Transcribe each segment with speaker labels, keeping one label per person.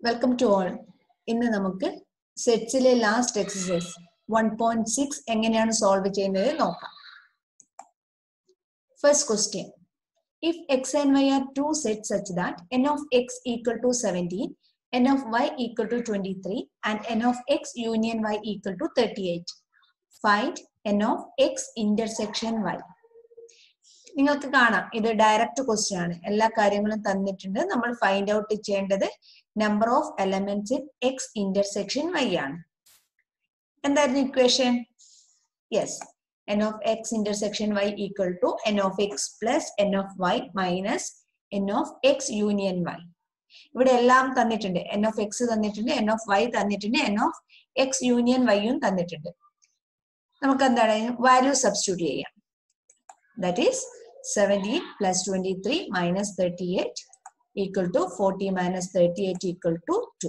Speaker 1: Welcome to all ഇന്ന് നമുക്ക് സെറ്റ്സിലെ last exercise one point six എങ്ങനെയാണ് സോൾവ് ചെയ്യുന്നത് നോക്കാം first question if X and Y are two set such that N of X equal to seventeen N of Y equal to twenty three and N of X union Y equal to thirty eight find N of X intersection Y നിങ്ങൾക്ക് കാണാം ഇത് direct question ആണ് എല്ലാ കാര്യങ്ങളും തന്നിട്ടുണ്ട് നമ്മൾ find out ചെയ്യേണ്ടത് number of elements in X intersection Y ആണ് എന്തായിരുന്നു equation yes N of X intersection Y equal to N of X plus N of Y minus N of X union Y ഇവിടെ എല്ലാം തന്നിട്ടുണ്ട് N of X തന്നിട്ടുണ്ട് N of Y തന്നിട്ടുണ്ട് N of X union വൈയും തന്നിട്ടുണ്ട് നമുക്ക് എന്താണ് value substitute ചെയ്യാം that is 17 plus 23 minus 38 equal to 40 minus 38 equal to 2.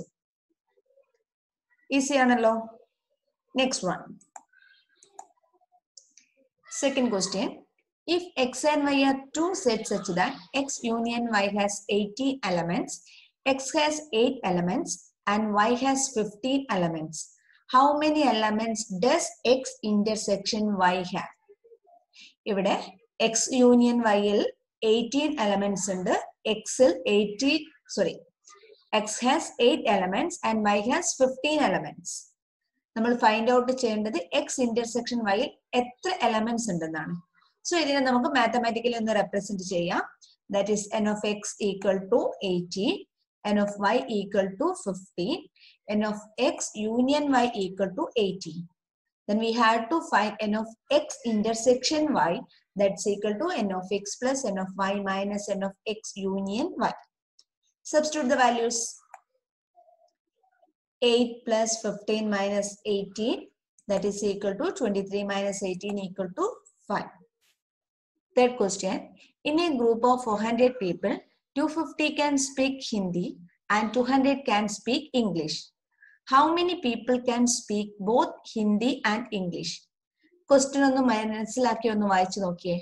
Speaker 1: Easy ആണല്ലോ next one second question if x and y are two sets such that x union y has 80 elements x has 8 elements and y has 15 elements how many elements does x intersection y have ഇവിടെ X union വൈയിൽ eighteen elements ഉണ്ട് എക്സിൽ eighteen sorry X has eight elements and Y has fifteen elements നമ്മൾ find out ചെയ്യേണ്ടത് X intersection വൈയിൽ എത്ര elements ഉണ്ടെന്നാണ് so ഇതിനെ നമുക്ക് മാത്തമാറ്റിക്കലി ഒന്ന് റെപ്രസെന്റ് ചെയ്യാം that is N of X equal to eighteen N of Y equal to fifteen N of X union Y equal to eighteen then we have to find n of x intersection y that's equal to n of x plus n of y minus n of x union y. Substitute the values. 8 plus 15 minus 18 that is equal to 23 minus 18 equal to 5. Third question. In a group of 400 people, 250 can speak Hindi and 200 can speak English. How many people can speak both Hindi and English question ഒന്ന് മനസ്സിലാക്കി ഒന്ന് വായിച്ചു നോക്കിയേ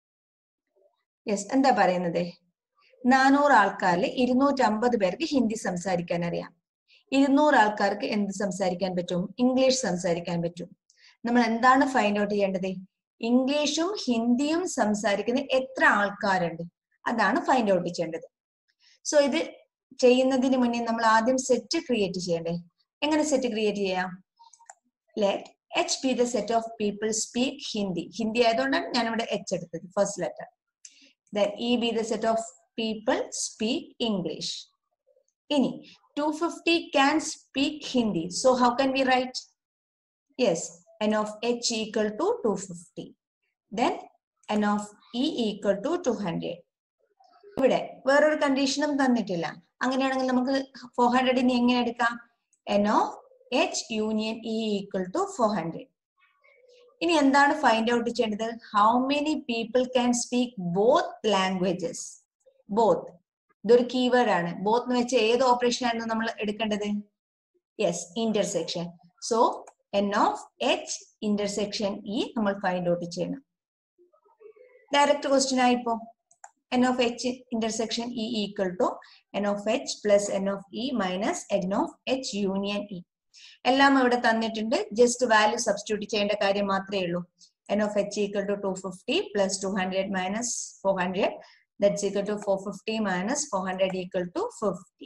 Speaker 1: yes എന്താ പറയുന്നത് നാനൂറ് ആൾക്കാരിൽ ഇരുന്നൂറ്റമ്പത് പേർക്ക് ഹിന്ദി സംസാരിക്കാൻ അറിയാം ഇരുന്നൂറ് ആൾക്കാർക്ക് എന്ത് സംസാരിക്കാൻ പറ്റും ഇംഗ്ലീഷ് സംസാരിക്കാൻ പറ്റും നമ്മൾ എന്താണ് ഫൈൻഡ് ഔട്ട് ചെയ്യേണ്ടത് ഇംഗ്ലീഷും ഹിന്ദിയും സംസാരിക്കുന്ന എത്ര ആൾക്കാരുണ്ട് അതാണ് ഫൈൻഡ് ഔട്ട് ചെയ്യേണ്ടത് സോ ഇത് ചെയ്യുന്നതിന് മുന്നേ നമ്മൾ ആദ്യം സെറ്റ് ക്രിയേറ്റ് ചെയ്യണ്ടേ എങ്ങനെ സെറ്റ് ക്രിയേറ്റ് ചെയ്യാം let H be the set of people speak Hindi Hindi ആയതുകൊണ്ടാണ് ഞാൻ ഇവിടെ എച്ച് എടുത്തത് first letter then E be the set of people speak English ഇനി two fifty can speak Hindi so how can we write yes N of H equal to two fifty then N of E equal to two hundred ഇവിടെ വേറൊരു കണ്ടീഷനും തന്നിട്ടില്ല അങ്ങനെയാണെങ്കിൽ നമുക്ക് four ഹൺഡ്രഡിന് എങ്ങനെ എടുക്കാം N of H union E equal to four hundred ഇനി എന്താണ് ഫൈൻഡ് ഔട്ട് ചെയ്യേണ്ടത് how many people can speak both languages both ഇതൊരു കീവേഡ് ആണ് ബോത്ത് എന്ന് വെച്ചാൽ ഏത് ഓപ്പറേഷൻ ആയിരുന്നു നമ്മൾ എടുക്കേണ്ടത് yes intersection so N of H intersection E നമ്മൾ ഫൈൻഡ് ഔട്ട് ചെയ്യണം ഡയറക്റ്റ് ക്വസ്റ്റ്യൻ ആയിപ്പോ n of h intersection e equal to n of h plus n of e minus n of h union e. എല്ലാം ഇവിടെ തന്നിട്ടുണ്ട് just value substitute ചെയ്യേണ്ട കാര്യം മാത്രമേ ഉള്ളൂ N of H equal to two fifty plus two hundred minus four hundred that's equal to four fifty minus four hundred equal to fifty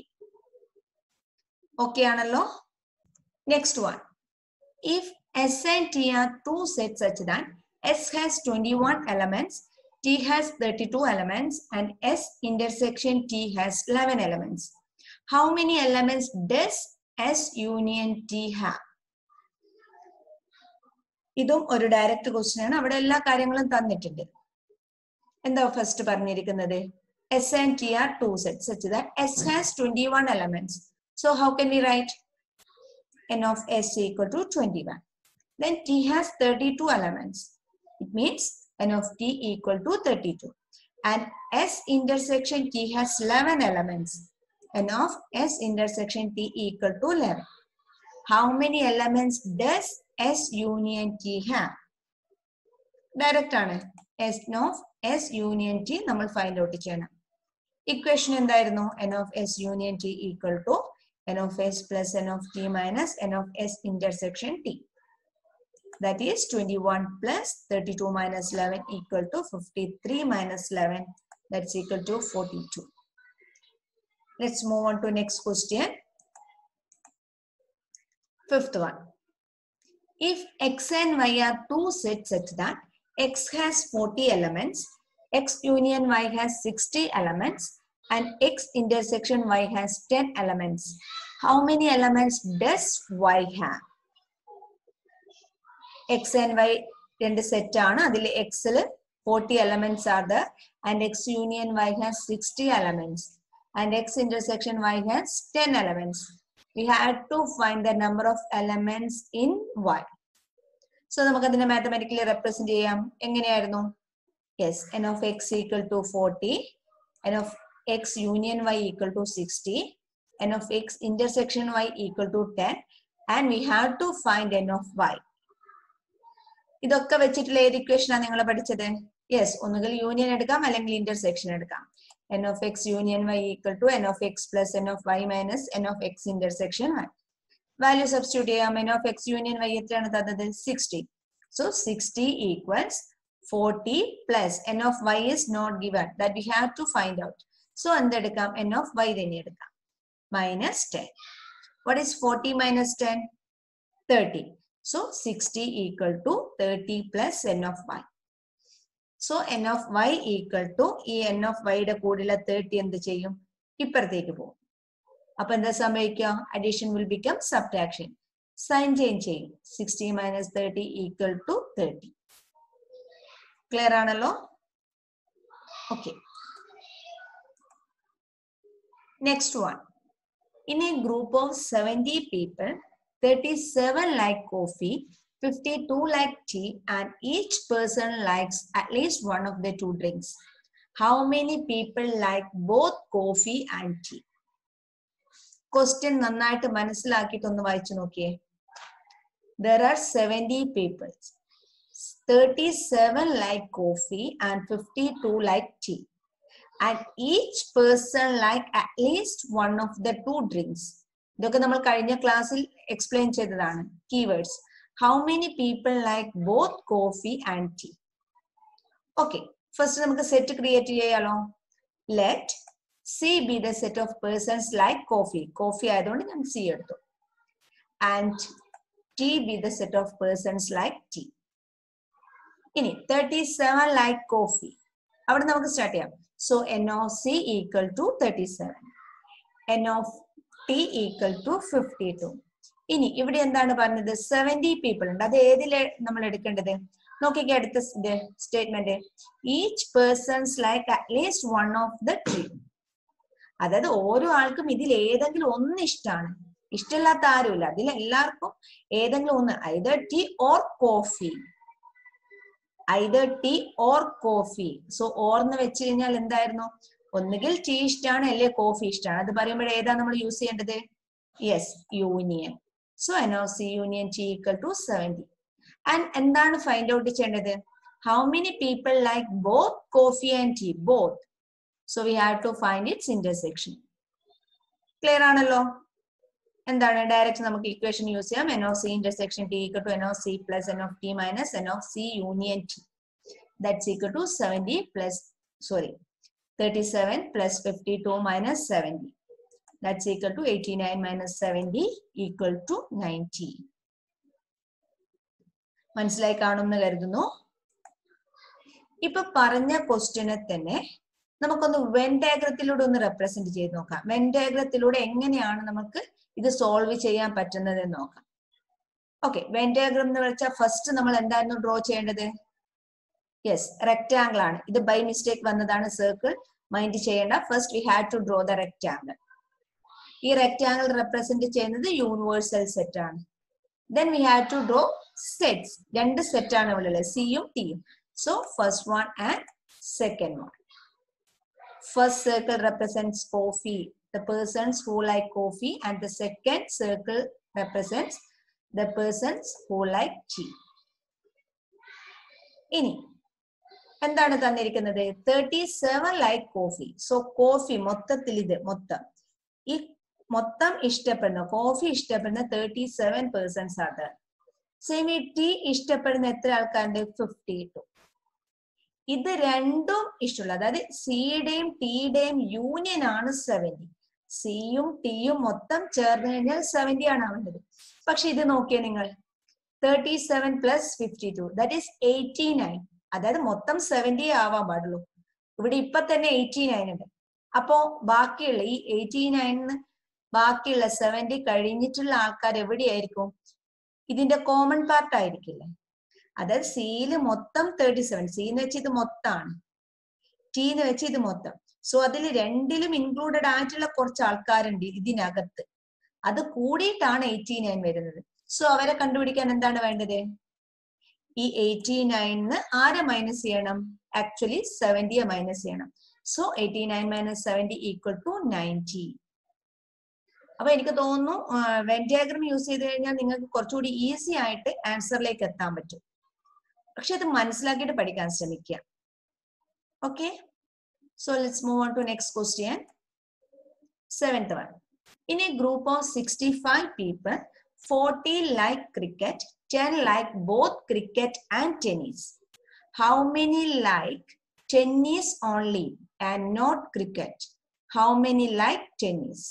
Speaker 1: okay ആണല്ലോ next one if S and T are two set such that S has twenty one elements T has 32 elements and S intersection T has 11 elements. How many elements does S union T have? ഇതും ഒരു direct question ആണ് അവിടെ എല്ലാ കാര്യങ്ങളും തന്നിട്ടുണ്ട് എന്താ first പറഞ്ഞിരിക്കുന്നത് S and T are two set such that S has twenty one elements so how can we write N of S equal to twenty one then T has thirty two elements it means n of t equal to 32 and s intersection t has 11 elements n of s intersection t equal to 11 how many elements does s union t have direct ആണ് S of S union T നമ്മൾ find out ചെയ്യണം equation എന്തായിരുന്നു N of S union T equal to n of s plus n of t minus n of s intersection t. That is 21 plus 32 minus 11 equal to 53 minus 11. That's equal to 42. Let's move on to next question. Fifth one. If x and y are two sets such that x has 40 elements, x union y has 60 elements, and x intersection y has 10 elements, how many elements does y have? x and y രണ്ട് set ആണ് അതിൽ എക്സിൽ forty elements are there and x union y has sixty elements and x intersection y has ten elements we have to find the number of elements in y so നമുക്ക് അതിനെ mathematically represent ചെയ്യാം എങ്ങനെയായിരുന്നു yes N of X equal to forty n of X union Y equal to sixty n of X intersection Y equal to ten and we have to find N of y ഇതൊക്കെ വെച്ചിട്ടുള്ള ഏത് ഇക്വേഷനാണ് നിങ്ങൾ പഠിച്ചത് yes ഒന്നുകിൽ union എടുക്കാം അല്ലെങ്കിൽ intersection എടുക്കാം N of X union Y equal to N of X plus N of Y minus N of X intersection y value substitute ചെയ്യാം n of X union y എത്രയാണ് തന്നത് sixty so sixty equals forty plus N of y is not given that we have to find out so എന്തെടുക്കാം n of y തന്നെ എടുക്കാം minus ten what is forty minus ten thirty So 60 equal to 30 plus n of y. So n of y equal to ഈ n of y യുടെ കൂടെയുള്ള 30 എന്ത് ചെയ്യും ഇപ്പുറത്തേക്ക് പോകും അപ്പൊ എന്താ സംഭവിക്കുക addition will become subtraction sign change ചെയ്യും sixty minus thirty equal to thirty clear ആണല്ലോ okay next one in a group of seventy people 37 like coffee, 52 like tea, and each person likes at least one of the two drinks. How many people like both coffee and tea? Question നന്നായിട്ട് മനസ്സിലാക്കിയിട്ടൊന്ന് വായിച്ചു നോക്കിയേ there are seventy peoples thirty seven like coffee and fifty two like tea and each person like at least one of the two drinks ഇതൊക്കെ നമ്മൾ കഴിഞ്ഞ ക്ലാസ്സിൽ explain ചെയ്തതാണ് keywords how many people like both coffee and tea okay first നമുക്ക് set create ചെയ്യാലോ let c be the set of persons like coffee coffee ആയതുകൊണ്ട് ഞാൻ c എടുത്തു and t be the set of persons like tea ഇനി thirty seven like coffee അവിടെ നമുക്ക് start ചെയ്യാം so N of c equal to thirty seven n of t equal to fifty two ഇനി ഇവിടെ എന്താണ് പറഞ്ഞത് സെവന്റി പീപ്പിൾ ഉണ്ട് അത് ഏതില് നമ്മൾ എടുക്കേണ്ടത് നോക്കിക്കേ അടുത്ത statement each persons like at least one of the three അതായത് ഓരോ ആൾക്കും ഇതിൽ ഏതെങ്കിലും ഒന്ന് ഇഷ്ടമാണ് ഇഷ്ടമില്ലാത്ത ആരുമില്ല അതിൽ എല്ലാവർക്കും ഏതെങ്കിലും ഒന്ന് either tea or coffee either tea or coffee so or എന്ന് വെച്ച് കഴിഞ്ഞാൽ എന്തായിരുന്നു ഒന്നുകിൽ ടീ ഇഷ്ടമാണ് അല്ലെ കോഫി ഇഷ്ടമാണ് അത് പറയുമ്പോൾ ഏതാ നമ്മൾ യൂസ് ചെയ്യേണ്ടത് yes union so n of c union T equal to seventy and എന്താണ് ഫൈൻഡ് ഔട്ട് ചെയ്യേണ്ടത് how many people like both coffee and tea both so we have to find its intersection clear ആണല്ലോ എന്താണ് direct നമുക്ക് equation use ചെയ്യാം n of c intersection t equal to N of c plus N of t minus N of c union t that's equal to seventy plus sorry 37 plus 52 minus 70. That's equal to 89 minus 70 equal to 90. മനസ്സിലായി കാണുമെന്ന് കരുതുന്നു ഇപ്പൊ പറഞ്ഞ ക്വസ്റ്റ്യനെ തന്നെ നമുക്കൊന്ന് Venn ഡയഗ്രത്തിലൂടെ ഒന്ന് represent ചെയ്ത് നോക്കാം വെൻ ഡയഗ്രത്തിലൂടെ എങ്ങനെയാണ് നമുക്ക് ഇത് സോൾവ് ചെയ്യാൻ പറ്റുന്നത് എന്ന് നോക്കാം ഓക്കെ വെൻ ഡയഗ്രം എന്ന് വെച്ചാൽ ഫസ്റ്റ് നമ്മൾ എന്തായിരുന്നു ഡ്രോ ചെയ്യേണ്ടത് യെസ് റെക്ടാംഗിൾ ആണ് ഇത് ബൈ മിസ്റ്റേക്ക് വന്നതാണ് സർക്കിൾ മൈൻഡ് ചെയ്യേണ്ട first we had to draw the rectangle ഈ റെക്ടാംഗിൾ റെപ്രസെന്റ് ചെയ്യുന്നത് യൂണിവേഴ്സൽ സെറ്റ് ആണ് then we had to draw sets രണ്ട് സെറ്റ് ആണ് ഇവിടെ ഉള്ളത് സിയും ടിയും so first one and second one first circle represents coffee the persons who like coffee and the second circle represents the persons who like tea ഇനി എന്താണ് തന്നിരിക്കുന്നത് thirty seven like coffee so coffee മൊത്തത്തിൽ ഇത് മൊത്തം ഈ മൊത്തം ഇഷ്ടപ്പെടുന്ന coffee ഇഷ്ടപ്പെടുന്ന തേർട്ടി സെവൻ പേഴ്സൺസ് ആണ് സെമി ടീ ഇഷ്ടപ്പെടുന്ന എത്ര ആൾക്കാരുണ്ട് ഫിഫ്റ്റി ടു ഇത് രണ്ടും ഇഷ്ടമുള്ള അതായത് സിയുടെയും ടിയുടെയും യൂണിയൻ ആണ് സെവന്റി സിയും ടിയും മൊത്തം ചേർന്ന് കഴിഞ്ഞാൽ സെവന്റി ആണ് ആവേണ്ടത് പക്ഷെ ഇത് നോക്കിയേ നിങ്ങൾ thirty seven plus fifty two that is eighty nine അതായത് മൊത്തം സെവന്റി ആവാൻ പാടുള്ളൂ ഇവിടെ ഇപ്പൊ തന്നെ എയ്റ്റി നയൻ ഉണ്ട് അപ്പോ ബാക്കിയുള്ള ഈ എയ്റ്റി നയനിന്ന് ബാക്കിയുള്ള സെവന്റി കഴിഞ്ഞിട്ടുള്ള ആൾക്കാർ എവിടെയായിരിക്കും ഇതിന്റെ കോമൺ പാർട്ട് ആയിരിക്കില്ലേ അതായത് സിയില് മൊത്തം തേർട്ടി സെവൻ സി എന്ന് വെച്ച് ഇത് മൊത്തമാണ് ടി എന്ന് വെച്ച് ഇത് മൊത്തം സോ അതിൽ രണ്ടിലും ഇൻക്ലൂഡഡ് ആയിട്ടുള്ള കുറച്ച് ആൾക്കാരുണ്ട് ഇതിനകത്ത് അത് കൂടിയിട്ടാണ് എയ്റ്റി നയൻ വരുന്നത് സോ അവരെ കണ്ടുപിടിക്കാൻ എന്താണ് വേണ്ടത് ഈ എയ്റ്റി നയനിന്ന് ആരെ മൈനസ് ചെയ്യണം ആക്ച്വലി സെവന്റിയെ മൈനസ് ചെയ്യണം so eighty nine minus seventy equal to ninety അപ്പൊ എനിക്ക് തോന്നുന്നു വെൻ ഡയഗ്രം യൂസ് ചെയ്ത് കഴിഞ്ഞാൽ നിങ്ങൾക്ക് കുറച്ചുകൂടി ഈസി ആയിട്ട് ആൻസറിലേക്ക് എത്താൻ പറ്റും പക്ഷെ അത് മനസ്സിലാക്കിയിട്ട് പഠിക്കാൻ ശ്രമിക്കുക okay so let's move on to next question seventh one in a group of sixty five people forty like cricket ten like both cricket and tennis how many like tennis only and not cricket how many like tennis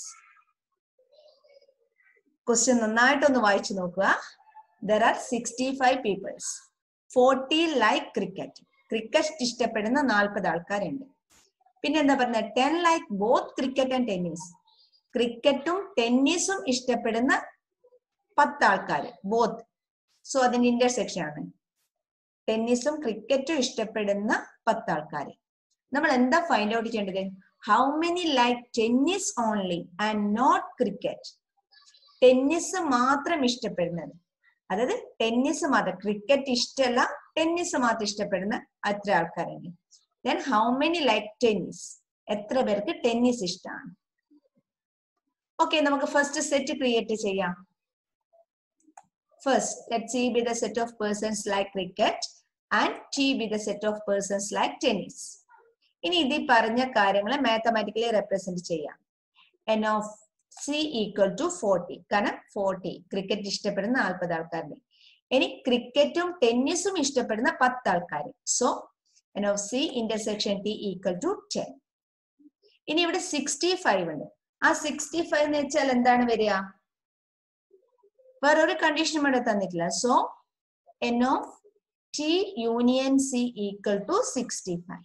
Speaker 1: question നന്നായിട്ടൊന്ന് വായിച്ചു നോക്കുക there are sixty five peoples forty like cricket cricket ഇഷ്ടപ്പെടുന്ന നാൽപ്പത് ആൾക്കാരുണ്ട് പിന്നെ എന്താ പറഞ്ഞ ten like both cricket and tennis ക്രിക്കറ്റും ടെന്നീസും ഇഷ്ടപ്പെടുന്ന പത്ത് ആൾക്കാർ ബോത്ത് സോ അതിന്റെ ഇന്റർസെക്ഷൻ ആണ് ടെന്നീസും ക്രിക്കറ്റും ഇഷ്ടപ്പെടുന്ന പത്ത് ആൾക്കാർ നമ്മൾ എന്താ ഫൈൻഡ് ഔട്ട് ചെയ്യേണ്ടത് how many like tennis only and not cricket tennis മാത്രം ഇഷ്ടപ്പെടുന്നത് അതായത് ടെന്നീസ് മാത്രം ക്രിക്കറ്റ് ഇഷ്ടമല്ല ടെന്നീസ് മാത്രം ഇഷ്ടപ്പെടുന്ന അത്ര ആൾക്കാരുണ്ട് then how many like tennis എത്ര പേർക്ക് ടെന്നീസ് ഇഷ്ടമാണ് ഓക്കെ നമുക്ക് ഫസ്റ്റ് സെറ്റ് ക്രിയേറ്റ് ചെയ്യാം first let c be the set of persons like cricket and t be the set of persons like tennis ഇനി ഇതിൽ പറഞ്ഞ കാര്യങ്ങളെ മാത്തമാറ്റിക്കലി റെപ്രസെന്റ് ചെയ്യാം n of c equal to forty കാരണം forty cricket ഇഷ്ടപ്പെടുന്ന നാൽപ്പത് ആൾക്കാരുണ്ട് ഇനി ക്രിക്കറ്റും ടെന്നീസും ഇഷ്ടപ്പെടുന്ന പത്ത് ആൾക്കാർ so N of c intersection t equal to ten ഇനി ഇവിടെ സിക്സ്റ്റി ഫൈവ് ഉണ്ട് ആ സിക്സ്റ്റി ഫൈവ് എന്ന് വെച്ചാൽ എന്താണ് വരിക വേറൊരു കണ്ടീഷനും ഇവിടെ തന്നിട്ടില്ല so N of t union c equal to sixty five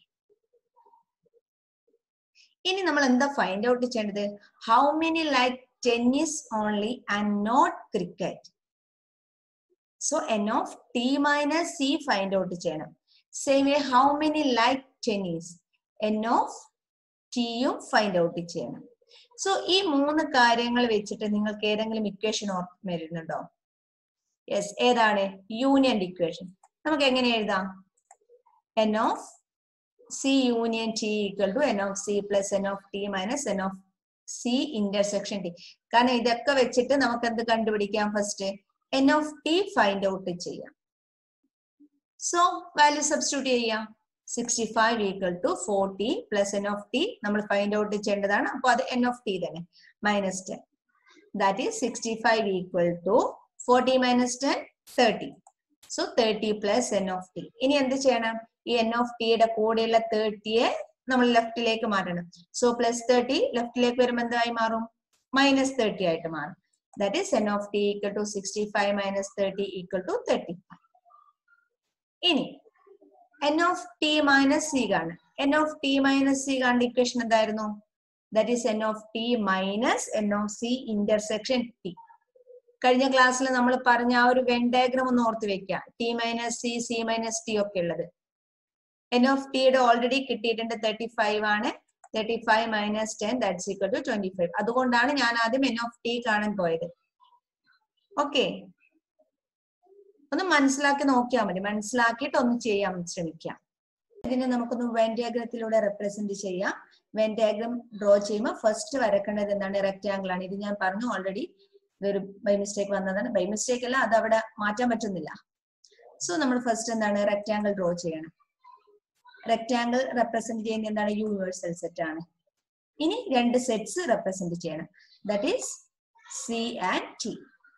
Speaker 1: ഇനി നമ്മൾ എന്താ ഫൈൻഡ് ഔട്ട് ചെയ്യേണ്ടത് how many like tennis only and not cricket so N of t minus c find out ചെയ്യണം same way how many like tennis n of ടിയും find out ചെയ്യണം so ഈ മൂന്ന് കാര്യങ്ങൾ വെച്ചിട്ട് നിങ്ങൾക്ക് ഏതെങ്കിലും ഇക്വേഷൻ ഓർമ്മ വരുന്നുണ്ടോ യെസ് ഏതാണ് യൂണിയൻ ഇക്വേഷൻ നമുക്ക് എങ്ങനെ എഴുതാം n of c union T equal to N of c plus N of t minus N of c intersection t കാരണം ഇതൊക്കെ വെച്ചിട്ട് നമുക്ക് എന്ത് കണ്ടുപിടിക്കാം first n of t find out ചെയ്യാം സോ വാല്യൂ സബ്സ്റ്റിറ്റ്യൂട്ട് ചെയ്യാം sixty five equal to forty plus N of t നമ്മൾ find out ചെയ്യേണ്ടതാണ് അപ്പൊ അത് എൻ ഓഫ് ടി തന്നെ minus ten that is sixty five equal to forty minus ten thirty so thirty plus N of t ഇനി എന്ത് ചെയ്യണം ഈ N of ടിയുടെ കൂടെയുള്ള തേർട്ടിയെ നമ്മൾ ലെഫ്റ്റിലേക്ക് മാറ്റണം സോ പ്ലസ് തേർട്ടി ലെഫ്റ്റിലേക്ക് വരുമ്പോൾ എന്തായി മാറും മൈനസ് തേർട്ടി ആയിട്ട് മാറും that is N of t equal to sixty five minus thirty equal to thirty five ഇനി n of t minus c കാണും n of t minus c കാണുന്ന ഇക്വേഷൻ എന്തായിരുന്നു that is N of t minus N of c intersection t കഴിഞ്ഞ ക്ലാസ്സിൽ നമ്മൾ പറഞ്ഞ ആ ഒരു വെൻ ഡയഗ്രാം ഒന്ന് ഓർത്ത് വെക്കുക t minus c c minus t ഒക്കെ ഉള്ളത് എൻ ഓഫ് ടിയുടെ ഓൾറെഡി കിട്ടിയിട്ടുണ്ട് തേർട്ടി ഫൈവ് ആണ് thirty five minus ten that's equal to twenty five അതുകൊണ്ടാണ് ഞാൻ ആദ്യം എൻ ഓഫ് ടി കാണാൻ പോയത് ഓക്കെ ഒന്ന് മനസ്സിലാക്കി നോക്കിയാൽ മതി മനസ്സിലാക്കിയിട്ട് ഒന്ന് ചെയ്യാൻ ശ്രമിക്കാം ഇതിനെ നമുക്കൊന്ന് വെൻ ഡയഗ്രത്തിലൂടെ റെപ്രസെന്റ് ചെയ്യാം വെൻ ഡയഗ്രം ഡ്രോ ചെയ്യുമ്പോൾ ഫസ്റ്റ് വരക്കേണ്ടത് എന്താണ് റെക്ടാംഗിൾ ആണ് ഇത് ഞാൻ പറഞ്ഞു ഓൾറെഡി ഇതൊരു ബൈ മിസ്റ്റേക്ക് വന്നതാണ് ബൈ മിസ്റ്റേക്ക് അല്ല അത് അവിടെ മാറ്റാൻ പറ്റുന്നില്ല സോ നമ്മൾ ഫസ്റ്റ് എന്താണ് റെക്ടാംഗിൾ ഡ്രോ ചെയ്യണം റെക്ടാംഗിൾ റെപ്രസെന്റ് ചെയ്യുന്ന എന്താണ് യൂണിവേഴ്സൽ സെറ്റ് ആണ് ഇനി രണ്ട് സെറ്റ്സ് റെപ്രസെന്റ് ചെയ്യണം that is c and t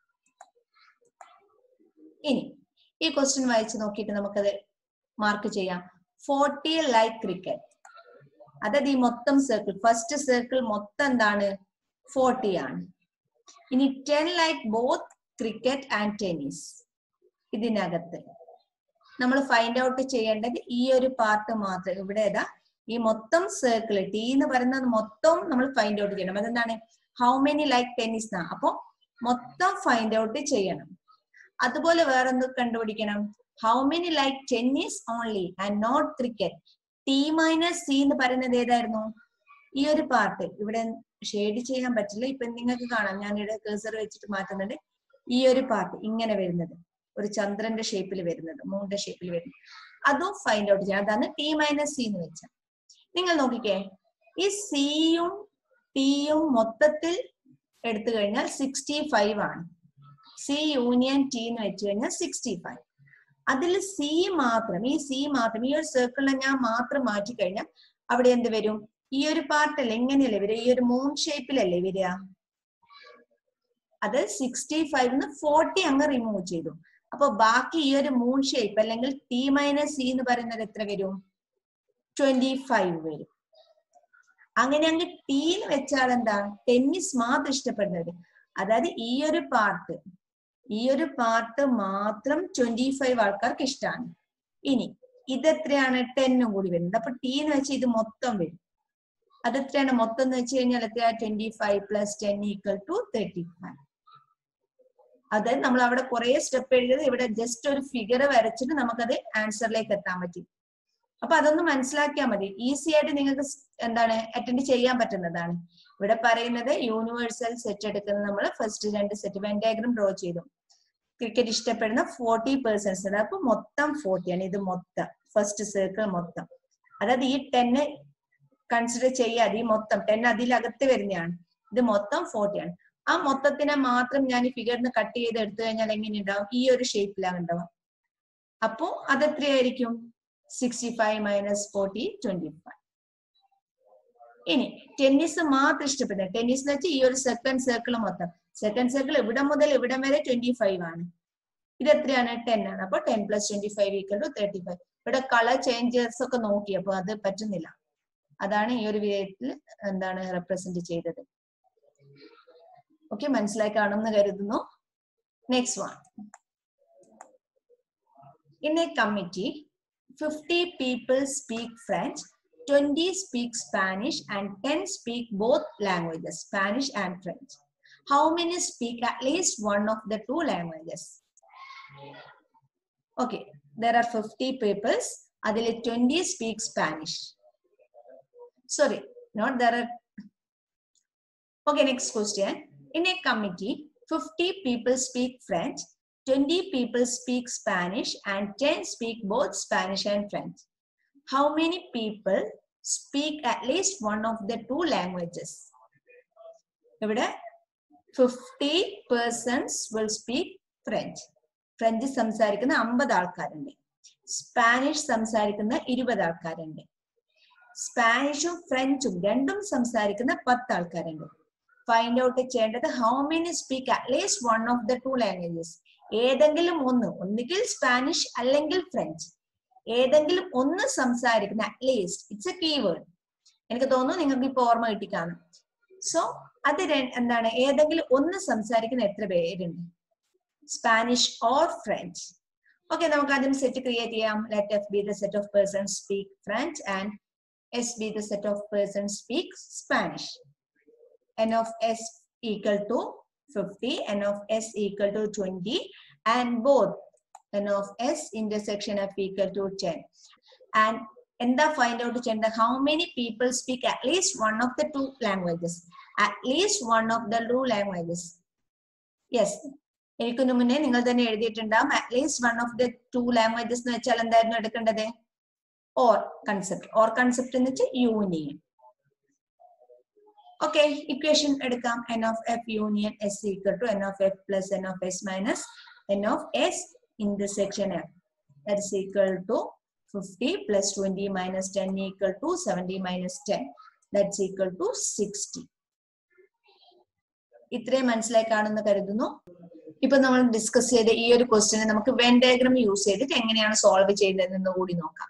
Speaker 1: ഇനി ഈ ക്വസ്റ്റ്യൻ വായിച്ച് നോക്കിയിട്ട് നമുക്കത് മാർക്ക് ചെയ്യാം ഫോർട്ടി ലൈക്ക് ക്രിക്കറ്റ് അതായത് ഈ മൊത്തം സർക്കിൾ ഫസ്റ്റ് സർക്കിൾ മൊത്തം എന്താണ് ഫോർട്ടി ആണ് ഇനി ten like both cricket and tennis ഇതിനകത്ത് നമ്മൾ ഫൈൻഡ് ഔട്ട് ചെയ്യേണ്ടത് ഈ ഒരു പാർട്ട് മാത്രം ഇവിടെ ഏതാ ഈ മൊത്തം സർക്കിൾ ടി എന്ന് പറയുന്നത് മൊത്തം നമ്മൾ ഫൈൻഡ് ഔട്ട് ചെയ്യണം അതെന്താണ് ഹൗ മെനി ലൈക്ക് ടെന്നീസ് എന്നാ അപ്പൊ മൊത്തം ഫൈൻഡ് ഔട്ട് ചെയ്യണം അതുപോലെ വേറെ എന്ത് കണ്ടുപിടിക്കണം how many like tennis only and not cricket t minus c എന്ന് പറയുന്നത് ഏതായിരുന്നു ഈ ഒരു പാർട്ട് ഇവിടെ ഷെയ്ഡ് ചെയ്യാൻ പറ്റില്ല ഇപ്പൊ നിങ്ങൾക്ക് കാണാം ഞാൻ ഇവിടെ കേസർ വെച്ചിട്ട് മാറ്റുന്നുണ്ട് ഈ ഒരു പാർട്ട് ഇങ്ങനെ വരുന്നത് ഒരു ചന്ദ്രന്റെ ഷേപ്പിൽ വരുന്നത് മൂണിന്റെ ഷേപ്പിൽ വരുന്നത് അതും ഫൈൻഡ് ഔട്ട് ചെയ്യാം അതാണ് ടി മൈനസ് സി എന്ന് വെച്ചാൽ നിങ്ങൾ നോക്കിക്കേ ഈ സിയും ടിയും മൊത്തത്തിൽ എടുത്തു കഴിഞ്ഞാൽ സിക്സ്റ്റി ഫൈവ് ആണ് സി യൂണിയൻ ടി എന്ന് വെച്ച് കഴിഞ്ഞാൽ സിക്സ്റ്റി ഫൈവ് അതിൽ സി മാത്രം ഈ സി മാത്രം ഈ ഒരു സർക്കിളിനെ ഞാൻ മാത്രം മാറ്റി കഴിഞ്ഞാൽ അവിടെ എന്ത് വരും ഈ ഒരു പാർട്ടല്ലേ എങ്ങനെയല്ലേ വരിക ഈ ഒരു മൂൺ ഷേപ്പിലല്ലേ വരിക അത് സിക്സ്റ്റി ഫൈവ് ഫോർട്ടി അങ്ങ് റിമൂവ് ചെയ്തു അപ്പൊ ബാക്കി ഈ ഒരു മൂൺ ഷേപ്പ് അല്ലെങ്കിൽ ടി മൈനസ് സി എന്ന് പറയുന്നത് എത്ര വരും ട്വന്റി ഫൈവ് വരും അങ്ങനെ അങ്ങ് ടി എന്ന് വെച്ചാൽ എന്താ ടെന്നീസ് മാത്രം ഇഷ്ടപ്പെടുന്നത് അതായത് ഈ ഒരു പാർട്ട് ഈ ഒരു പാർട്ട് മാത്രം ട്വന്റി ഫൈവ് ആൾക്കാർക്ക് ഇഷ്ടമാണ് ഇനി ഇതെത്രയാണ് ടെന്നും കൂടി വരുന്നത് അപ്പൊ ടി എന്ന് വെച്ചാൽ ഇത് മൊത്തം വരും അതെത്രയാണ് മൊത്തം എന്ന് വെച്ച് കഴിഞ്ഞാൽ എത്രയാ twenty five plus ten equal to thirty five അതായത് നമ്മൾ അവിടെ കുറെ സ്റ്റെപ്പ് എഴുതിയത് ഇവിടെ ജസ്റ്റ് ഒരു ഫിഗർ വരച്ചിട്ട് നമുക്കത് ആൻസറിലേക്ക് എത്താൻ പറ്റും അപ്പൊ അതൊന്ന് മനസ്സിലാക്കിയാൽ മതി ഈസി ആയിട്ട് നിങ്ങൾക്ക് എന്താണ് അറ്റൻഡ് ചെയ്യാൻ പറ്റുന്നതാണ് ഇവിടെ പറയുന്നത് യൂണിവേഴ്സൽ സെറ്റ് എടുക്കുന്നത് നമ്മൾ ഫസ്റ്റ് രണ്ട് സെറ്റ് വെൻ ഡയഗ്രം ഡ്രോ ചെയ്തു ക്രിക്കറ്റ് ഇഷ്ടപ്പെടുന്ന ഫോർട്ടി പേഴ്സൺസ് അപ്പൊ മൊത്തം ഫോർട്ടി ആണ് ഇത് മൊത്തം ഫസ്റ്റ് സർക്കിൾ മൊത്തം അതായത് ഈ ടെന്ന് കൺസിഡർ ചെയ്യാതെ ഈ മൊത്തം ടെൻ അതിലകത്ത് വരുന്നതാണ് ഇത് മൊത്തം ഫോർട്ടി ആണ് ആ മൊത്തത്തിനെ മാത്രം ഞാൻ ഈ ഫിഗറിന് കട്ട് ചെയ്ത് എടുത്തു കഴിഞ്ഞാൽ എങ്ങനെ ഉണ്ടാവും ഈ ഒരു ഷേപ്പിലാണ് ഉണ്ടാവുക അപ്പോ അതെത്രയായിരിക്കും sixty five minus forty twenty five ഇനി ടെന്നീസ് മാത്രം ഇഷ്ടപ്പെടുന്നത് ടെന്നീസ് എന്ന് വെച്ചാൽ ഈ ഒരു സെക്കൻഡ് സർക്കിൾ മൊത്തം സെക്കൻഡ് സർക്കിൾ ഇവിടെ മുതൽ ഇവിടം വരെ ട്വന്റി ഫൈവ് ആണ് ഇത് എത്രയാണ് ടെൻ ആണ് അപ്പൊ ten plus twenty five equal to thirty five ഇവിടെ കളർ ചേഞ്ചസ് ഒക്കെ നോക്കി അപ്പൊ അത് പറ്റുന്നില്ല അതാണ് ഈ ഒരു വിധത്തിൽ എന്താണ് റെപ്രസെന്റ് ചെയ്തത് ഓക്കെ മനസ്സിലായി കാണുമെന്ന് കരുതുന്നു next one in a committee fifty people speak French 20 speak Spanish and 10 speak both languages, Spanish and French. How many speak at least one of the two languages? Okay, there are 50 peoples. അതിൽ 20 speak Spanish. Sorry, not there are. Okay, next question. In a committee, 50 people speak French, 20 people speak Spanish, and 10 speak both Spanish and French. how many people speak at least one of the two languages ഇവിടെ fifty persons will speak French French സംസാരിക്കുന്ന അമ്പത് ആൾക്കാരുണ്ട് Spanish സംസാരിക്കുന്ന ഇരുപത് ആൾക്കാരുണ്ട് സ്പാനിഷും ഫ്രഞ്ചും രണ്ടും സംസാരിക്കുന്ന പത്ത് ആൾക്കാരുണ്ട് ഫൈൻഡ് ഔട്ട് ചെയ്യേണ്ടത് how many speak at least one of the two languages ഏതെങ്കിലും ഒന്ന് ഒന്നുകിൽ സ്പാനിഷ് അല്ലെങ്കിൽ ഫ്രഞ്ച് ഏതെങ്കിലും ഒന്ന് സംസാരിക്കുന്ന അറ്റ്ലീസ്റ്റ് ഇറ്റ്സ് എ കീവേഡ് എനിക്ക് തോന്നുന്നു നിങ്ങൾക്ക് ഇപ്പൊ ഓർമ്മ കിട്ടിക്കാണും സോ അത് എന്താണ് ഏതെങ്കിലും ഒന്ന് സംസാരിക്കുന്ന എത്ര പേരുണ്ട് സ്പാനിഷ് ഓർ ഫ്രഞ്ച് ഓക്കെ നമുക്ക് ആദ്യം സെറ്റ് ക്രിയേറ്റ് ചെയ്യാം let f be the set of person speak French and s be the set of person speak Spanish n of S equal to fifty N of S equal to twenty and both n of s intersection f equal to 10 and എന്താ find out ചെയ്യേണ്ടത് how many people speak at least one of the two languages at least one of the two languages yes എനിക്കൊന്ന് മുന്നേ നിങ്ങൾ തന്നെ എഴുതിയിട്ടുണ്ടാവും at least one of the two languages എന്ന് വെച്ചാൽ എന്തായിരുന്നു എടുക്കേണ്ടത് ഓർ കൺസെപ്റ്റ് ഓർ കൺസെപ്റ്റ് എന്ന് വെച്ചാൽ യൂണിയൻ ഓക്കെ ഇക്വേഷൻ എടുക്കാം N of F union S equal to N of F plus N of S minus N of S intersection f that is equal to 50 plus 20 minus 10 equal to 70 minus 10 that's equal to 60 ഇത്രയും മനസ്സിലായി കാണുമെന്ന് കരുതുന്നു ഇപ്പൊ നമ്മൾ discuss ചെയ്ത ഈ ഒരു ക്വസ്റ്റിനെ നമുക്ക് വെൻ ഡയഗ്രാം യൂസ് ചെയ്തിട്ട് എങ്ങനെയാണ് സോൾവ് ചെയ്യുന്നതെന്ന് കൂടി നോക്കാം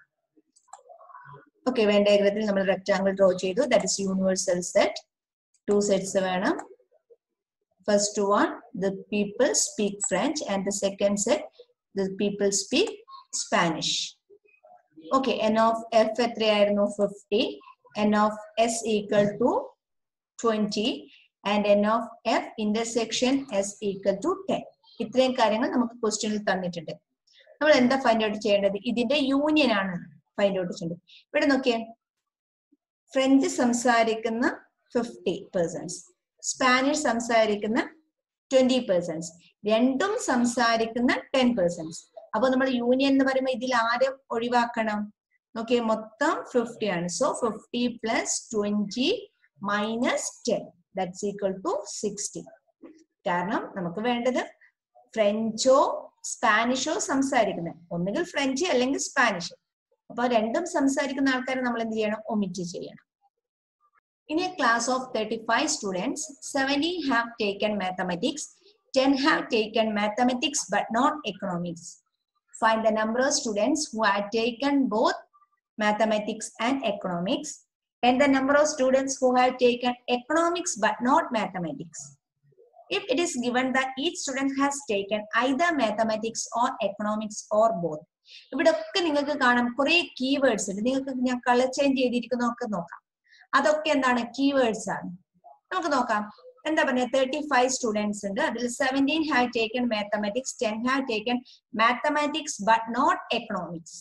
Speaker 1: ഓക്കെ വെൻ ഡയഗ്രത്തിൽ നമ്മൾ റെക്ടാങ്കിൾ ഡ്രോ ചെയ്തു that is universal set two sets വേണം first one the people speak French and the second set the people speak Spanish okay N of F എത്രയായിരുന്നു fifty N of S equal to twenty and N of F intersection S equal to ten ഇത്രയും കാര്യങ്ങൾ നമുക്ക് ക്വസ്റ്റ്യനിൽ തന്നിട്ടുണ്ട് നമ്മൾ എന്താ find out ചെയ്യേണ്ടത് ഇതിന്റെ യൂണിയൻ ആണ് ഫൈൻഡ് ഔട്ട് ചെയ്യേണ്ടത് ഇവിടെ നോക്കിയേ ഫ്രഞ്ച് സംസാരിക്കുന്ന ഫിഫ്റ്റി പേഴ്സൺസ് സ്പാനിഷ് സംസാരിക്കുന്ന ട്വന്റി പേഴ്സൺസ് രണ്ടും സംസാരിക്കുന്ന ടെൻ പേഴ്സൺസ് അപ്പൊ നമ്മൾ യൂണിയൻ എന്ന് പറയുമ്പോൾ ഇതിൽ ആരെ ഒഴിവാക്കണം നോക്കിയേ മൊത്തം ഫിഫ്റ്റി ആണ് so fifty plus twenty minus ten that's equal to sixty കാരണം നമുക്ക് വേണ്ടത് ഫ്രഞ്ചോ സ്പാനിഷോ സംസാരിക്കുന്നത് ഒന്നുകിൽ ഫ്രഞ്ച് അല്ലെങ്കിൽ സ്പാനിഷ് അപ്പൊ രണ്ടും സംസാരിക്കുന്ന ആൾക്കാരെ നമ്മൾ എന്ത് ചെയ്യണം ഒമിറ്റ് ചെയ്യണം In a class of 35 students, 70 have taken mathematics, 10 have taken mathematics but not economics. Find the number of students who have taken both mathematics and economics and the number of students who have taken economics but not mathematics. If it is given that each student has taken either mathematics or economics or both. ഇവിടെ ഒക്കെ നിങ്ങൾക്ക് കാണാം കുറെ keywords ഉണ്ട് നിങ്ങൾക്ക് ഞാൻ colour change ചെയ്തിരിക്കുന്നതൊക്കെ നോക്കാം അതൊക്കെ എന്താണ് കീവേഡ്സ് ആണ് നമുക്ക് നോക്കാം എന്താ പറയുക തേർട്ടി ഫൈവ് സ്റ്റുഡൻസ് ഉണ്ട് അതിൽ seventeen have taken mathematics ten have taken mathematics but not economics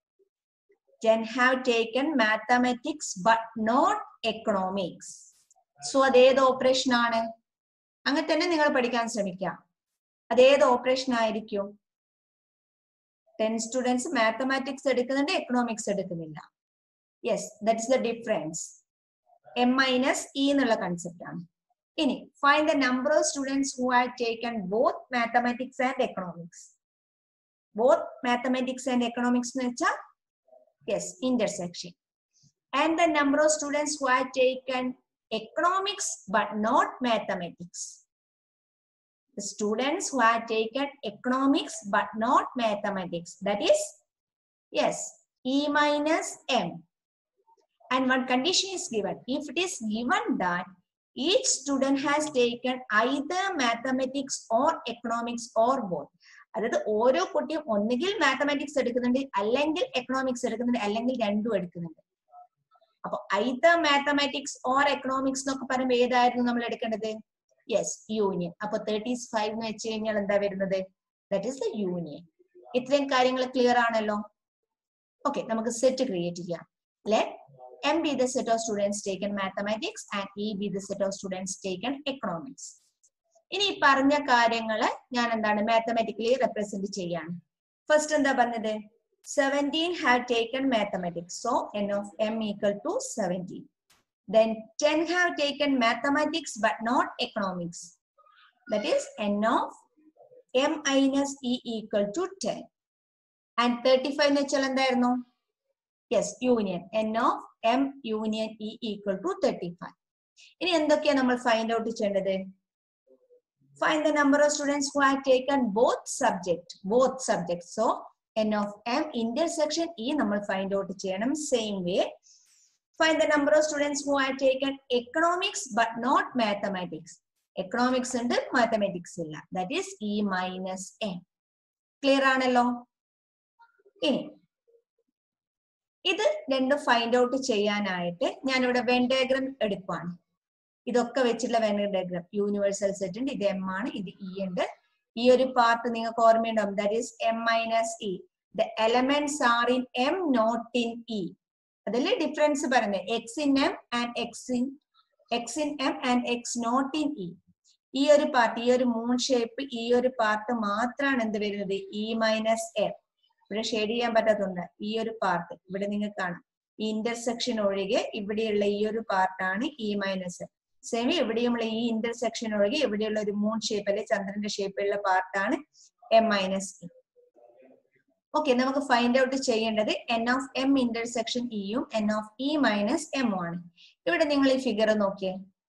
Speaker 1: ten have taken mathematics but not economics so അതേത് ഓപ്പറേഷൻ ആണ് അങ്ങനെ തന്നെ നിങ്ങൾ പഠിക്കാൻ ശ്രമിക്കുക അതേത് ഓപ്പറേഷൻ ആയിരിക്കും ടെൻ സ്റ്റുഡൻസ് മാത്തമാറ്റിക്സ് എടുക്കുന്നുണ്ട് എക്കണോമിക്സ് എടുക്കുന്നില്ല yes that is the difference M minus E എന്നുള്ള കൺസെപ്റ്റ് ആണ് ഇനി find the number of students who have taken both mathematics and economics both mathematics and economics എന്ന് വെച്ചാൽ yes intersection and the number of students who have taken economics but not mathematics The students who have taken economics but not mathematics. That is, yes, E minus M. And one condition is given. If it is given that each student has taken either mathematics or economics or both. അതായത് ഓരോ കുട്ടിയും ഒന്നുകിൽ mathematics എടുക്കുന്നുണ്ട് അല്ലെങ്കിൽ economics എടുക്കുന്നുണ്ട് അല്ലെങ്കിൽ രണ്ടും എടുക്കുന്നുണ്ട് അപ്പൊ ഐതർ മാത്തമാറ്റിക്സ് ഓർ എക്കണോമിക്സ് എന്നൊക്കെ പറയുമ്പോൾ ഏതായിരുന്നു നമ്മൾ എടുക്കേണ്ടത് യെസ് യൂണിയൻ അപ്പൊ തേർട്ടി ഫൈവ് എന്ന് വെച്ച് കഴിഞ്ഞാൽ എന്താ വരുന്നത് ദാറ്റ് ഈസ് ദ യൂണിയൻ ഇത്രയും കാര്യങ്ങൾ ക്ലിയർ ആണല്ലോ ഓക്കെ നമുക്ക് സെറ്റ് ക്രിയേറ്റ് ചെയ്യാം let M be the set of students taken mathematics and E be the set of students taken economics ഇനി ഈ പറഞ്ഞ കാര്യങ്ങള് ഞാൻ എന്താണ് മാത്തമാറ്റിക്കലി റെപ്രസെന്റ് ചെയ്യാണ് ഫസ്റ്റ് എന്താ പറഞ്ഞത് seventeen have taken mathematics so N of M equal to seventeen then 10 have taken mathematics but not economics. That is n of m minus e equal to 10. And 35 എന്ന് വെച്ചാൽ എന്തായിരുന്നു yes union N of M union E equal to thirty five ഇനി എന്തൊക്കെയാണ് നമ്മൾ find out ചെയ്യേണ്ടത് find the number of students who have taken both subject both subject so N of M intersection E നമ്മൾ find out ചെയ്യണം same way find the number of students who have taken economics but not mathematics. Economics ഉണ്ട് mathematics ഇല്ല that is E minus M clear ആണല്ലോ ഇനി ഇത് രണ്ട് find out ചെയ്യാനായിട്ട് ഞാനിവിടെ വെൻ ഡയഗ്രാം എടുപ്പാണ് ഇതൊക്കെ വെച്ചിട്ടുള്ള വെൻ ഡയഗ്രാം യൂണിവേഴ്സൽ സെറ്റ് ഉണ്ട് ഇത് എം ആണ് ഇത് ഇ ഉണ്ട് ഈ ഒരു പാർട്ട് നിങ്ങൾക്ക് ഓർമ്മയുണ്ടാവും that is M minus E the elements are in M not in E അതില് ഡിഫറൻസ് പറയുന്നത് X in M and X in X in M and X not in E ഈ ഒരു പാർട്ട് ഈ ഒരു മൂൺ ഷേപ്പ് ഈ ഒരു പാർട്ട് മാത്രമാണ് എന്ത് വരുന്നത് ഇ മൈനസ് എം ഇവിടെ ഷെയ്ഡ് ചെയ്യാൻ പറ്റാത്തതുണ്ട് ഈ ഒരു പാർട്ട് ഇവിടെ നിങ്ങൾക്ക് കാണാം ഈ ഇന്റർസെക്ഷൻ ഒഴികെ ഇവിടെയുള്ള ഈ ഒരു പാർട്ടാണ് ഇ മൈനസ് സെമി എവിടെയുമുള്ള ഈ ഇന്റർസെക്ഷൻ ഒഴികെ ഇവിടെയുള്ള ഒരു മൂൺ ഷേപ്പ് അല്ലെ ചന്ദ്രന്റെ ഷേപ്പിലുള്ള പാർട്ടാണ് എം മൈനസ് ഇ ഓക്കെ നമുക്ക് ഫൈൻഡ് ഔട്ട് ചെയ്യേണ്ടത് എൻ ഓഫ് എം ഇന്റർസെക്ഷൻ ഇയും N of E minus M ആണ് ഇവിടെ നിങ്ങൾ ഈ ഫിഗർ നോക്കിയേ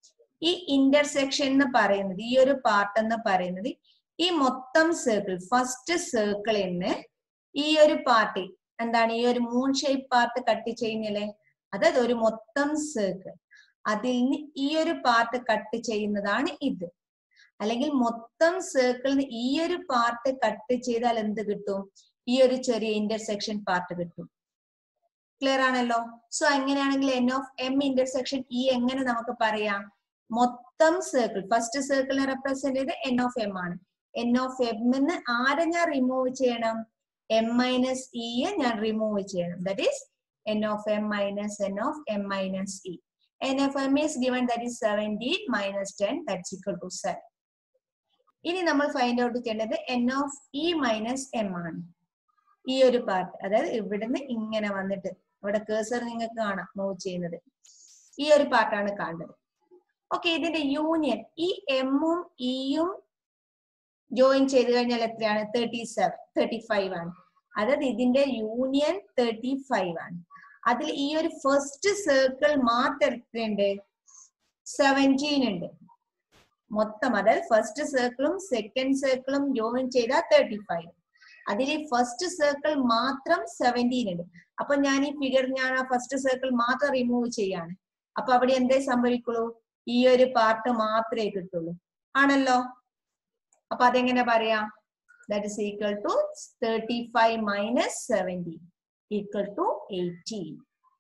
Speaker 1: ഈ ഇന്റർസെക്ഷൻ എന്ന് പറയുന്നത് ഈ ഒരു പാർട്ട് എന്ന് പറയുന്നത് ഈ മൊത്തം സർക്കിൾ ഫസ്റ്റ് സർക്കിളിൽ നിന്ന് ഈ ഒരു പാർട്ട് എന്താണ് ഈ ഒരു മൂൺ ഷേപ്പ് പാർട്ട് കട്ട് ചെയ്യുന്നില്ലേ അതായത് ഒരു മൊത്തം സർക്കിൾ അതിൽ നിന്ന് ഈ ഒരു പാർട്ട് കട്ട് ചെയ്യുന്നതാണ് ഇത് അല്ലെങ്കിൽ മൊത്തം സർക്കിളിന് ഈ ഒരു പാർട്ട് കട്ട് ചെയ്താൽ എന്ത് കിട്ടും ഈ ഒരു ചെറിയ ഇന്റർസെക്ഷൻ പാർട്ട് കിട്ടും ക്ലിയർ ആണല്ലോ സോ എങ്ങനെയാണെങ്കിൽ N of M intersection E എങ്ങനെ നമുക്ക് പറയാം മൊത്തം സർക്കിൾ ഫസ്റ്റ് സർക്കിളിനെ റെപ്രസെന്റ് ചെയ്ത് എൻ ഓഫ് എം ആണ് എൻ ഓഫ് എം എന്ന് ആരെ ഞാൻ റിമൂവ് ചെയ്യണം എം മൈനസ് ഇ ഞാൻ റിമൂവ് ചെയ്യണം that is N of M minus N of M minus E N of M is given that is seventeen minus ten that's equal to seven ഇനി നമ്മൾ find out ചെയ്യേണ്ടത് N of E minus M ആണ് ഈ ഒരു part അതായത് ഇവിടുന്ന് ഇങ്ങനെ വന്നിട്ട് ഇവിടെ കേസർ നിങ്ങൾക്ക് കാണാം മൂവ് ചെയ്യുന്നത് ഈ ഒരു പാർട്ടാണ് കാണുന്നത് ഓക്കെ ഇതിന്റെ യൂണിയൻ ഈ എമ്മും ഇയും ജോയിൻ ചെയ്ത് കഴിഞ്ഞാൽ എത്രയാണ് തേർട്ടി സെവൻ തേർട്ടി ഫൈവ് ആണ് അതായത് ഇതിന്റെ യൂണിയൻ തേർട്ടി ഫൈവ് ആണ് അതിൽ ഈ ഒരു ഫസ്റ്റ് സർക്കിൾ മാത്രം എത്രയുണ്ട് സെവൻറ്റീൻ ഉണ്ട് മൊത്തം അതായത് ഫസ്റ്റ് സർക്കിളും സെക്കൻഡ് സർക്കിളും ജോയിൻ ചെയ്താൽ തേർട്ടി ഫൈവ് അതിൽ ഈ ഫസ്റ്റ് സർക്കിൾ മാത്രം സെവൻറ്റീൻ ഉണ്ട് അപ്പൊ ഞാൻ ഈ ഫിഗർ ഞാൻ ആ ഫസ്റ്റ് സർക്കിൾ മാത്രം റിമൂവ് ചെയ്യാണ് അപ്പൊ അവിടെ എന്തേ സംഭവിക്കുള്ളൂ ഈ ഒരു പാർട്ട് മാത്രമേ കിട്ടുള്ളൂ ആണല്ലോ അപ്പൊ അതെങ്ങനെ പറയാം that is equal to thirty five minus seventeen equal to eighteen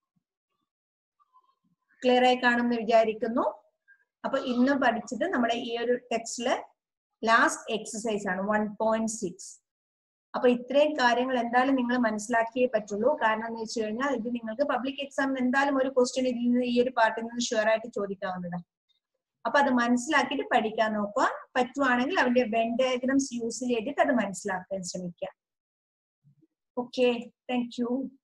Speaker 1: clear ആയി കാണുമെന്ന് വിചാരിക്കുന്നു അപ്പൊ ഇന്ന് പഠിച്ചത് നമ്മുടെ ഈ ഒരു ടെക്സ്റ്റില് ലാസ്റ്റ് എക്സസൈസ് ആണ് വൺ പോയിന്റ് സിക്സ് അപ്പൊ ഇത്രയും കാര്യങ്ങൾ എന്തായാലും നിങ്ങൾ മനസ്സിലാക്കിയേ പറ്റുള്ളൂ കാരണം എന്ന് വെച്ച് കഴിഞ്ഞാൽ ഇത് നിങ്ങൾക്ക് പബ്ലിക് എക്സാമിന് എന്തായാലും ഒരു ക്വസ്റ്റ്യൻ ഇതിൽ നിന്ന് ഈ ഒരു പാർട്ടിൽ നിന്ന് ഷുവർ ആയിട്ട് ചോദിക്കാവുന്നതാണ് അപ്പൊ അത് മനസ്സിലാക്കിയിട്ട് പഠിക്കാൻ നോക്കുക പറ്റുവാണെങ്കിൽ അവന്റെ വെൻ ഡയഗ്രംസ് യൂസ് ചെയ്തിട്ട് അത് മനസ്സിലാക്കാൻ ശ്രമിക്കുക ഓക്കെ താങ്ക് യു